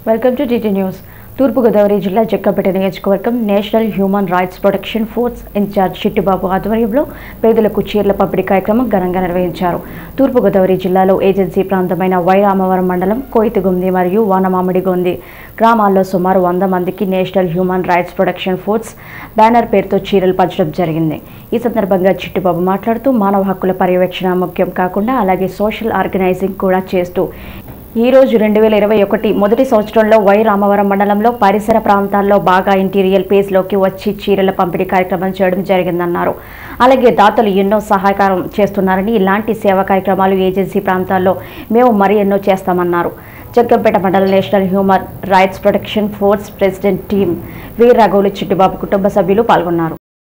welcome to DT news Thurpu Godavari జిల్లా జక్కపేట నియోజకవర్గం national human rights protection force in-charge Chittibabu ఆధ్వర్యంలో పేదలకు చీరల పంపిణీ కార్యక్రమం ఘనంగా నిర్వహించారు తూర్పుగోదావరి జిల్లాలో ఏజెన్సీ ప్రాంతమైన వైరామవరం మండలం కోయితగుంది మరియు వానమామిడిగొంది గ్రామాల్లో సుమారు వంద మందికి national human rights protection force banner పేరుతో చీరలు పంచడం జరిగింది ఈ సందర్భంగా చిట్టిబాబు మాట్లాడుతూ మానవ హక్కుల పర్యవేక్షణ ముఖ్యం కాకుండా అలాగే సోషల్ ఆర్గనైజింగ్ కూడా చేస్తూ ఈ రోజు రెండు వేల ఇరవై ఒకటి మొదటి సంవత్సరంలో వై రామవరం మండలంలో పరిసర ప్రాంతాల్లో బాగా ఇంటీరియల్ పేజ్లోకి వచ్చి చీరల పంపిణీ కార్యక్రమం చేయడం జరిగిందన్నారు అలాగే దాతలు ఎన్నో సహాయకారం చేస్తున్నారని ఇలాంటి సేవా కార్యక్రమాలు ఏజెన్సీ ప్రాంతాల్లో మేము మరి ఎన్నో చేస్తామన్నారు జగ్గంపేట మండల national human rights protection force president team Veera రఘువులు చిట్టిబాబు కుటుంబ సభ్యులు పాల్గొన్నారు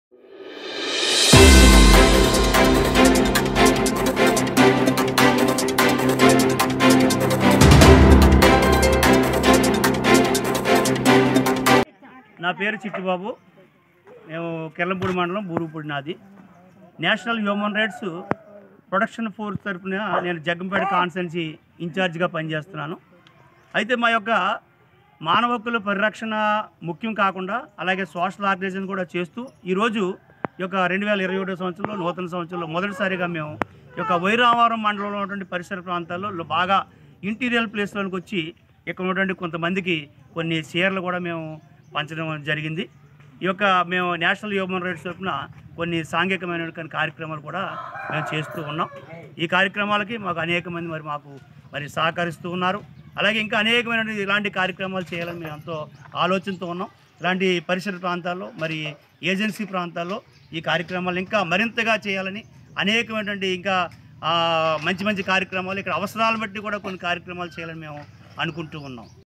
నా పేరు చిట్టిబాబు మేము కెర్లంపూడి మండలం బూరుగుపూడి నాది national human rights protection force తరఫున నేను జగ్గంపేట కాన్స్టెన్సీ ఇన్ఛార్జిగా పనిచేస్తున్నాను అయితే మా యొక్క మానవ హక్కుల పరిరక్షణ ముఖ్యం కాకుండా అలాగే సోషల్ ఆర్గనైజేషన్ కూడా చేస్తూ ఈరోజు ఈ యొక్క రెండు వేల ఇరవై ఒకటో సంవత్సరంలో నూతన సంవత్సరంలో మొదటిసారిగా మేము ఈ యొక్క వైరావరం మండలంలో ఉన్నటువంటి పరిసర ప్రాంతాల్లో బాగా ఇంటీరియర్ ప్లేస్లోకి వచ్చి ఇక్కడ ఉన్నటువంటి కొంతమందికి కొన్ని చీరలు కూడా మేము పంచడం జరిగింది ఈ యొక్క మేము నేషనల్ హ్యూమన్ రైట్స్ తరఫున కొన్ని సాంఘికమైన కొన్ని కార్యక్రమాలు కూడా మేము చేస్తూ ఉన్నాం ఈ కార్యక్రమాలకి మాకు అనేక మంది మరి మాకు మరి సహకరిస్తూ ఉన్నారు అలాగే ఇంకా అనేకమైన ఇలాంటి కార్యక్రమాలు చేయాలని మేము ఎంతో ఆలోచనతో ఉన్నాం ఇలాంటి పరిసర ప్రాంతాల్లో మరి ఏజెన్సీ ప్రాంతాల్లో ఈ కార్యక్రమాలు ఇంకా మరింతగా చేయాలని అనేకమైనటువంటి ఇంకా ఆ, మంచి మంచి కార్యక్రమాలు ఇక్కడ అవసరాలను బట్టి కూడా కొన్ని కార్యక్రమాలు చేయాలని మేము అనుకుంటూ ఉన్నాం